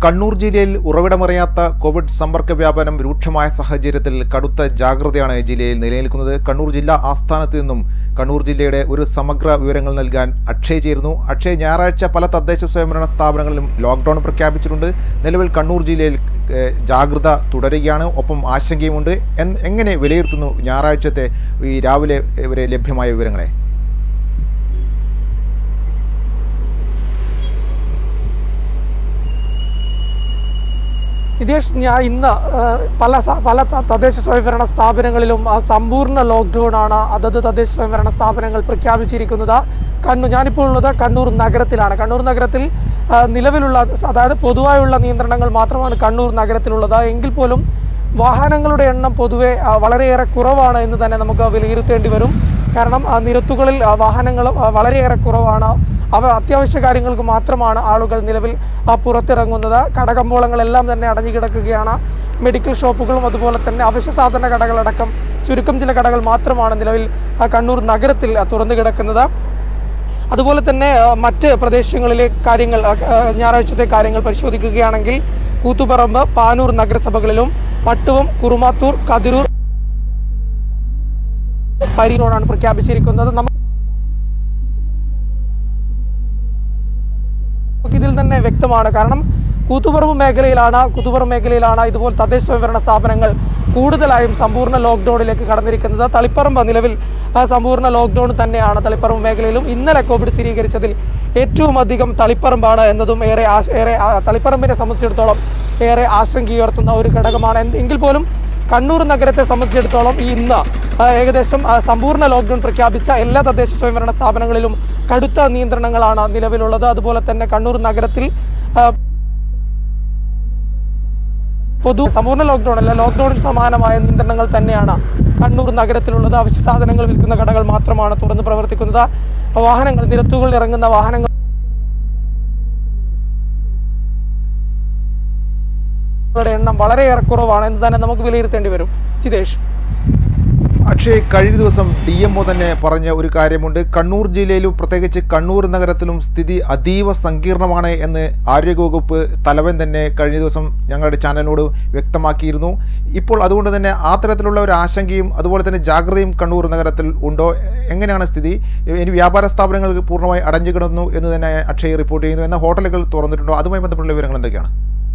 കണ്ണൂർ ജില്ലയിൽ ഉറവിടമറിയാത്ത കോവിഡ് സമ്പർക്ക വ്യാപനം രൂക്ഷമായ സാഹചര്യത്തിൽ കടുത്ത ജാഗ്രതയാണ് ജില്ലയിൽ നിലനിൽക്കുന്നത് കണ്ണൂർ ജില്ലാ ആസ്ഥാനത്ത് നിന്നും കണ്ണൂർ ജില്ലയുടെ ഒരു സമഗ്ര വിവരങ്ങൾ നൽകാൻ അക്ഷയ് ചേരുന്നു അക്ഷയ് ഞായറാഴ്ച പല തദ്ദേശ സ്വയംഭരണ സ്ഥാപനങ്ങളിലും ലോക്ക്ഡൌൺ പ്രഖ്യാപിച്ചിട്ടുണ്ട് നിലവിൽ കണ്ണൂർ ജില്ലയിൽ ഏഹ്, ജാഗ്രത തുടരുകയാണ് ഒപ്പം ആശങ്കയുമുണ്ട് എന്ന് എങ്ങനെ വിലയിരുത്തുന്നു ഞായറാഴ്ചത്തെ ഈ രാവിലെ വരെ ലഭ്യമായ വിവരങ്ങളെ നിതേഷ് ഞാൻ ഇന്ന് ആ, പല സ- പല ത- തദ്ദേശ സ്വയംഭരണ സ്ഥാപനങ്ങളിലും ആ, സമ്പൂർണ്ണ ലോക്ക്ഡൗൺ ആണ് അതത് തദ്ദേശ സ്വയംഭരണ സ്ഥാപനങ്ങൾ പ്രഖ്യാപിച്ചിരിക്കുന്നത് കണ്ണൂർ ഞാനിപ്പോൾ ഉള്ളത് കണ്ണൂർ നഗരത്തിലാണ് കണ്ണൂർ നഗരത്തിൽ ആ, നിലവിലുള്ള അതായത് പൊതുവായുള്ള നിയന്ത്രണങ്ങൾ മാത്രമാണ് കണ്ണൂർ നഗരത്തിലുള്ളത് എങ്കിൽ പോലും വാഹനങ്ങളുടെ എണ്ണം പൊതുവെ ആ, വളരെയേറെ കുറവാണ് എന്ന് തന്നെ നമുക്ക് വിലയിരുത്തേണ്ടി വരും കാരണം ആ, നിരത്തുകളിൽ ആ, വാഹനങ്ങൾ ആ, വളരെയേറെ കുറവാണ് അവ അത്യാവശ്യ കാര്യങ്ങൾക്ക് മാത്രമാണ് ആളുകൾ നിലവിൽ ആ, പുറത്തിറങ്ങുന്നത് കടകമ്പോളങ്ങളെല്ലാം തന്നെ അടഞ്ഞു കിടക്കുകയാണ് മെഡിക്കൽ ഷോപ്പുകളും അതുപോലെ തന്നെ അവശ്യ സാധന കടകളടക്കം ചുരുക്കം ചില കടകൾ മാത്രമാണ് നിലവിൽ ആ, കണ്ണൂർ നഗരത്തിൽ ആ, തുറന്നു കിടക്കുന്നത് അതുപോലെ തന്നെ ആ, മറ്റ് പ്രദേശങ്ങളിലെ കാര്യങ്ങൾ ആ, ആ, ഞായറാഴ്ചത്തെ കാര്യങ്ങൾ പരിശോധിക്കുകയാണെങ്കിൽ കൂത്തുപറമ്പ് പാനൂർ നഗരസഭകളിലും പട്ടുവം കുറുമാത്തൂർ കതിരൂർ പരിയോടാണ് പ്രഖ്യാപിച്ചിരിക്കുന്നത് നമുക്ക് ഇതിൽ തന്നെ വ്യക്തമാണ് കാരണം കൂത്തുപറമ്പ് മേഖലയിലാണ് കൂത്തുപറമ്പ് മേഖലയിലാണ് ഇതുപോലെ തദ്ദേശ സ്വയംഭരണ സ്ഥാപനങ്ങൾ കൂടുതലായും സമ്പൂർണ്ണ ലോക്ക്ഡൌണിലേക്ക് കടന്നിരിക്കുന്നത് തളിപ്പറമ്പ് നിലവിൽ ആ, സമ്പൂർണ്ണ ലോക്ക്ഡൌൺ തന്നെയാണ് തളിപ്പറമ്പ് മേഖലയിലും ഇന്നലെ കോവിഡ് സ്ഥിരീകരിച്ചതിൽ ഏറ്റവും അധികം തളിപ്പറമ്പാണ് എന്നതും ഏറെ ആശ- ഏറെ ആ, തളിപ്പറമ്പിനെ സംബന്ധിച്ചിടത്തോളം ഏറെ ആശങ്കയുയർത്തുന്ന ഒരു ഘടകമാണ് എന്ത് എങ്കിൽ പോലും കണ്ണൂർ നഗരത്തെ സംബന്ധിച്ചിടത്തോളം ഈ ഇന്ന് ആ, ഏകദേശം ആ, സമ്പൂർണ്ണ ലോക്ക്ഡൌൺ പ്രഖ്യാപിച്ച എല്ലാ തദ്ദേശ സ്വയംഭരണ സ്ഥാപനങ്ങളിലും കടുത്ത നിയന്ത്രണങ്ങളാണ് നിലവിലുള്ളത് അതുപോലെ തന്നെ കണ്ണൂർ നഗരത്തിൽ ആ, പൊതു സമ്പൂർണ്ണ ലോക്ക്ഡൌൺ അല്ല ലോക്ക്ഡൌണിന് സമാനമായ നിയന്ത്രണങ്ങൾ തന്നെയാണ് കണ്ണൂർ നഗരത്തിലുള്ളത് അവശ്യ സാധനങ്ങൾ വിൽക്കുന്ന കടകൾ മാത്രമാണ് തുറന്ന് പ്രവർത്തിക്കുന്നത് വാഹനങ്ങൾ നിരത്തുകളിൽ ഇറങ്ങുന്ന വാഹനങ്ങൾ ങ്ങളുടെ എണ്ണം വളരെയേറെ കുറവാണ് എന്ന് തന്നെ നമുക്ക് വിലയിരുത്തേണ്ടി വരും ജിതേഷ് അക്ഷയ് കഴിഞ്ഞ ദിവസം ഡി എം ഒ തന്നെ പറഞ്ഞ ഒരു കാര്യമുണ്ട് കണ്ണൂർ ജില്ലയിലും പ്രത്യേകിച്ച് കണ്ണൂർ നഗരത്തിലും സ്ഥിതി അതീവ സങ്കീർണമാണ് എന്ന് ആരോഗ്യവകുപ്പ് തലവൻ തന്നെ കഴിഞ്ഞ ദിവസം ഞങ്ങളുടെ ചാനലിനോട് വ്യക്തമാക്കിയിരുന്നു ഇപ്പോൾ അതുകൊണ്ട് തന്നെ ആ തരത്തിലുള്ള ഒരു ആശങ്കയും അതുപോലെ തന്നെ ജാഗ്രതയും കണ്ണൂർ നഗരത്തിൽ ഉണ്ടോ എങ്ങനെയാണ് സ്ഥിതി ഇനി വ്യാപാര സ്ഥാപനങ്ങൾ പൂർണ്ണമായി അടഞ്ഞു കിടന്നു എന്ന് തന്നെ അക്ഷയ് റിപ്പോർട്ട് ചെയ്യുന്നു എന്നാൽ ഹോട്ടലുകൾ തുറന്നിട്ടുണ്ടോ അതുമായി ബന്ധപ്പെട്ടുള്ള വിവരങ്ങൾ എന്തൊക്കെയാണ്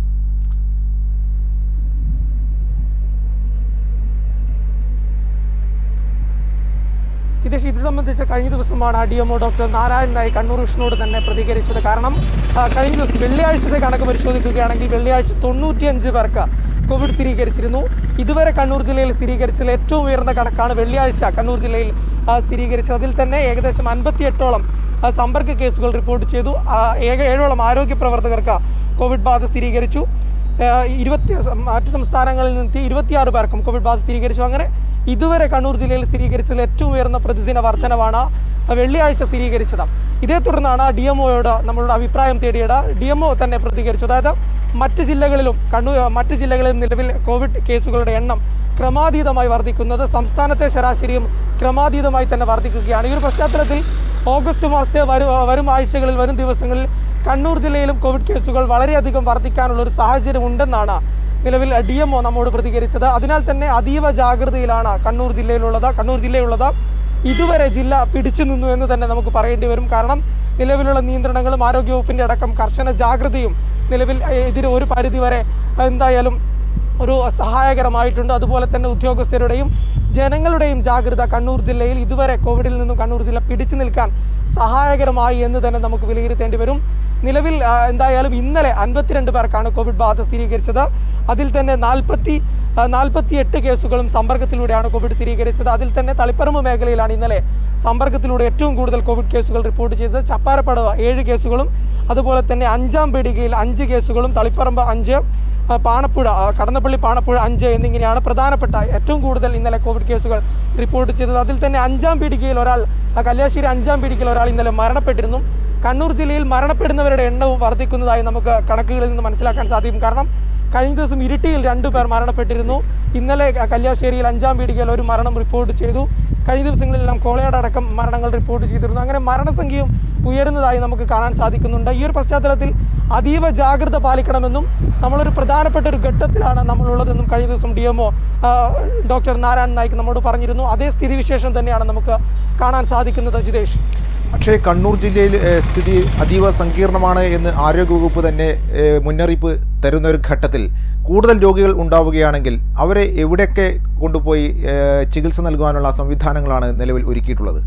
ഹിതേഷ് ഇത് സംബന്ധിച്ച് കഴിഞ്ഞ ദിവസമാണ് ഡി എംഒ ഡോക്ടർ നാരായൺ നായി കണ്ണൂർ വിഷ്ണുവോട് തന്നെ പ്രതികരിച്ചത് കാരണം ആ, കഴിഞ്ഞ ദിവസം വെള്ളിയാഴ്ചത്തെ കണക്ക് പരിശോധിക്കുകയാണെങ്കിൽ വെള്ളിയാഴ്ച തൊണ്ണൂറ്റിയഞ്ച് പേർക്ക് കോവിഡ് സ്ഥിരീകരിച്ചിരുന്നു ഇതുവരെ കണ്ണൂർ ജില്ലയിൽ സ്ഥിരീകരിച്ചതിൽ ഏറ്റവും ഉയർന്ന കണക്കാണ് വെള്ളിയാഴ്ച കണ്ണൂർ ജില്ലയിൽ ആ, സ്ഥിരീകരിച്ചത് അതിൽ തന്നെ ഏകദേശം അൻപത്തിയെട്ടോളം ആ, സമ്പർക്ക കേസുകൾ റിപ്പോർട്ട് ചെയ്തു ആ, ഏക ഏഴോളം ആരോഗ്യ പ്രവർത്തകർക്ക് കോവിഡ് ബാധ സ്ഥിരീകരിച്ചു ഏഹ് ഇരുപത്തി മറ്റ് സംസ്ഥാനങ്ങളിൽ നിന്ന് ഇരുപത്തിയാറ് പേർക്കും കോവിഡ് ബാധ സ്ഥിരീകരിച്ചു അങ്ങനെ ഇതുവരെ കണ്ണൂർ ജില്ലയിൽ സ്ഥിരീകരിച്ചതിൽ ഏറ്റവും ഉയർന്ന പ്രതിദിന വർധനവാണ് വെള്ളിയാഴ്ച സ്ഥിരീകരിച്ചത് ഇതേ തുടർന്നാണ് ഡി എം ഒയോട് നമ്മളുടെ അഭിപ്രായം തേടിയത് ഡി എം ഒ തന്നെ പ്രതികരിച്ചു അതായത് മറ്റ് ജില്ലകളിലും കണ്ണൂർ മറ്റ് ജില്ലകളിലും നിലവിൽ കോവിഡ് കേസുകളുടെ എണ്ണം ക്രമാതീതമായി വർദ്ധിക്കുന്നത് സംസ്ഥാനത്തെ ശരാശരിയും ക്രമാതീതമായി തന്നെ വർദ്ധിക്കുകയാണ് ഈ ഒരു പശ്ചാത്തലത്തിൽ ഓഗസ്റ്റ് മാസത്തെ വരും വരും ആഴ്ചകളിൽ വരും ദിവസങ്ങളിൽ കണ്ണൂർ ജില്ലയിലും കോവിഡ് കേസുകൾ വളരെയധികം വർദ്ധിക്കാനുള്ള ഒരു സാഹചര്യം ഉണ്ടെന്നാണ് നിലവിൽ ഡി എം ഒ നമ്മോട് പ്രതികരിച്ചത് അതിനാൽ തന്നെ അതീവ ജാഗ്രതയിലാണ് കണ്ണൂർ ജില്ലയിലുള്ളത് കണ്ണൂർ ജില്ലയുള്ളത് ഇതുവരെ ജില്ല പിടിച്ചു നിന്നു എന്ന് തന്നെ നമുക്ക് പറയേണ്ടി വരും കാരണം നിലവിലുള്ള നിയന്ത്രണങ്ങളും ആരോഗ്യവകുപ്പിന്റെ അടക്കം കർശന ജാഗ്രതയും നിലവിൽ ഏഹ്, ഇതിന് ഒരു പരിധിവരെ എന്തായാലും ഒരു സഹായകരമായിട്ടുണ്ട് അതുപോലെ തന്നെ ഉദ്യോഗസ്ഥരുടെയും ജനങ്ങളുടെയും ജാഗ്രത കണ്ണൂർ ജില്ലയിൽ ഇതുവരെ കോവിഡിൽ നിന്നും കണ്ണൂർ ജില്ല പിടിച്ചു നിൽക്കാൻ സഹായകരമായി എന്ന് തന്നെ നമുക്ക് വിലയിരുത്തേണ്ടി വരും നിലവിൽ ആ, എന്തായാലും ഇന്നലെ അൻപത്തിരണ്ട് പേർക്കാണ് കോവിഡ് ബാധ സ്ഥിരീകരിച്ചത് അതിൽ തന്നെ നാൽപ്പത്തി നാൽപ്പത്തി എട്ട് കേസുകളും സമ്പർക്കത്തിലൂടെയാണ് കോവിഡ് സ്ഥിരീകരിച്ചത് അതിൽ തന്നെ തളിപ്പറമ്പ് മേഖലയിലാണ് ഇന്നലെ സമ്പർക്കത്തിലൂടെ ഏറ്റവും കൂടുതൽ കോവിഡ് കേസുകൾ റിപ്പോർട്ട് ചെയ്തത് ചപ്പാരപ്പടവ് ഏഴ് കേസുകളും അതുപോലെ തന്നെ അഞ്ചാം പീടികയിൽ അഞ്ച് കേസുകളും തളിപ്പറമ്പ് അഞ്ച് ആ, പാണപ്പുഴ ആ, കടന്നപ്പള്ളി പാണപ്പുഴ അഞ്ച് എന്നിങ്ങനെയാണ് പ്രധാനപ്പെട്ട ഏറ്റവും കൂടുതൽ ഇന്നലെ കോവിഡ് കേസുകൾ റിപ്പോർട്ട് ചെയ്തത് അതിൽ തന്നെ അഞ്ചാം പീടികയിൽ ഒരാൾ ആ, കല്യാശ്ശേരി അഞ്ചാം പീടികയിൽ ഒരാൾ ഇന്നലെ മരണപ്പെട്ടിരുന്നു കണ്ണൂർ ജില്ലയിൽ മരണപ്പെടുന്നവരുടെ എണ്ണവും വർദ്ധിക്കുന്നതായി നമുക്ക് കണക്കുകളിൽ നിന്ന് മനസ്സിലാക്കാൻ സാധിക്കും കാരണം കഴിഞ്ഞ ദിവസം ഇരിട്ടിയിൽ രണ്ടു പേർ മരണപ്പെട്ടിരുന്നു ഇന്നലെ ക- കല്യാശ്ശേരിയിൽ അഞ്ചാം പീടികയിൽ ഒരു മരണം റിപ്പോർട്ട് ചെയ്തു കഴിഞ്ഞ ദിവസങ്ങളിലെല്ലാം കോളയുടെ അടക്കം മരണങ്ങൾ റിപ്പോർട്ട് ചെയ്തിരുന്നു അങ്ങനെ മരണസംഖ്യയും ഉയരുന്നതായി നമുക്ക് കാണാൻ സാധിക്കുന്നുണ്ട് ഈ ഒരു പശ്ചാത്തലത്തിൽ അതീവ ജാഗ്രത പാലിക്കണമെന്നും നമ്മളൊരു പ്രധാനപ്പെട്ട ഒരു ഘട്ടത്തിലാണ് നമ്മളുള്ളതെന്നും കഴിഞ്ഞ ദിവസം D M doctor Narayan Naik നമ്മോട് പറഞ്ഞിരുന്നു അതേ സ്ഥിതിവിശേഷം തന്നെയാണ് നമുക്ക് കാണാൻ സാധിക്കുന്നത് ജിതേഷ് അക്ഷയ് കണ്ണൂർ ജില്ലയിൽ ഏഹ്, സ്ഥിതി അതീവ സങ്കീർണമാണ് എന്ന് ആരോഗ്യവകുപ്പ് തന്നെ ഏഹ്, മുന്നറിയിപ്പ് തരുന്ന ഒരു ഘട്ടത്തിൽ കൂടുതൽ രോഗികൾ ഉണ്ടാവുകയാണെങ്കിൽ അവരെ എവിടെയൊക്കെ കൊണ്ടുപോയി ഏഹ്, ചികിത്സ നൽകുവാനുള്ള സംവിധാനങ്ങളാണ് നിലവിൽ ഒരുക്കിയിട്ടുള്ളത്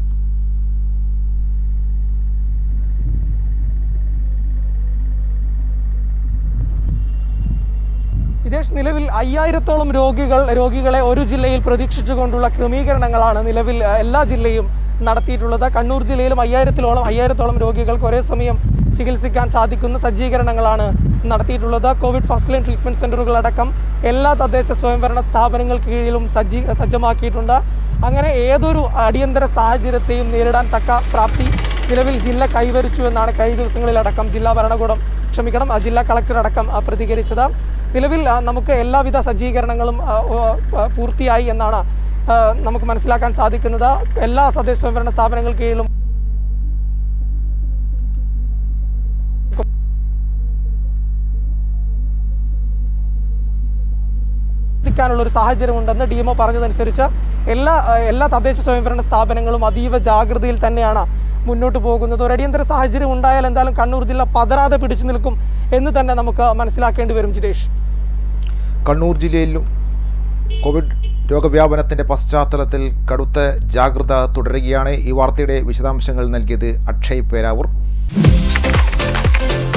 വിദേശ് നിലവിൽ അയ്യായിരത്തോളം രോഗികൾ രോഗികളെ ഒരു ജില്ലയിൽ പ്രതീക്ഷിച്ചുകൊണ്ടുള്ള ക്രമീകരണങ്ങളാണ് നിലവിൽ അഹ്, എല്ലാ ജില്ലയും നടത്തിയിട്ടുള്ളത് കണ്ണൂർ ജില്ലയിലും അയ്യായിരത്തിലോളം അയ്യായിരത്തോളം രോഗികൾക്ക് ഒരേ സമയം ചികിത്സിക്കാൻ സാധിക്കുന്ന സജ്ജീകരണങ്ങളാണ് നടത്തിയിട്ടുള്ളത് കോവിഡ് ഫസ്റ്റ് ലൈൻ ട്രീറ്റ്മെൻറ്റ് സെൻ്ററുകളടക്കം എല്ലാ തദ്ദേശ സ്വയംഭരണ സ്ഥാപനങ്ങൾക്ക് കീഴിലും സജ്ജീ സജ്ജമാക്കിയിട്ടുണ്ട് അങ്ങനെ ഏതൊരു അടിയന്തര സാഹചര്യത്തെയും നേരിടാൻ തക്ക പ്രാപ്തി നിലവിൽ ജില്ല കൈവരിച്ചു എന്നാണ് കഴിഞ്ഞ ദിവസങ്ങളിലടക്കം ജില്ലാ ഭരണകൂടം ക്ഷമിക്കണം ആ ജില്ലാ കളക്ടർ അടക്കം ആ, പ്രതികരിച്ചത് നിലവിൽ ആ, നമുക്ക് എല്ലാവിധ സജ്ജീകരണങ്ങളും ആ, ഓ, ആ, പൂർത്തിയായി എന്നാണ് ആ, നമുക്ക് മനസ്സിലാക്കാൻ സാധിക്കുന്നത് എല്ലാ തദ്ദേശ സ്വയംഭരണ സ്ഥാപനങ്ങൾ കീഴിലും എത്തിക്കാനുള്ള ഒരു സാഹചര്യമുണ്ടെന്ന് ഡി എംഒ പറഞ്ഞതനുസരിച്ച് എല്ലാ ഏഹ്, എല്ലാ തദ്ദേശ സ്വയംഭരണ സ്ഥാപനങ്ങളും അതീവ ജാഗ്രതയിൽ തന്നെയാണ് മുന്നോട്ട് പോകുന്നത് ഒരു അടിയന്തര സാഹചര്യം ഉണ്ടായാൽ എന്തായാലും കണ്ണൂർ ജില്ല പതറാതെ പിടിച്ചു നിൽക്കും എന്ന് തന്നെ നമുക്ക് മനസ്സിലാക്കേണ്ടി വരും ജിതേഷ് കണ്ണൂർ ജില്ലയിലും കോവിഡ് രോഗവ്യാപനത്തിൻ്റെ പശ്ചാത്തലത്തിൽ കടുത്ത ജാഗ്രത തുടരുകയാണ് ഈ വാർത്തയുടെ വിശദാംശങ്ങൾ നൽകിയത് അക്ഷയ് പേരാവൂർ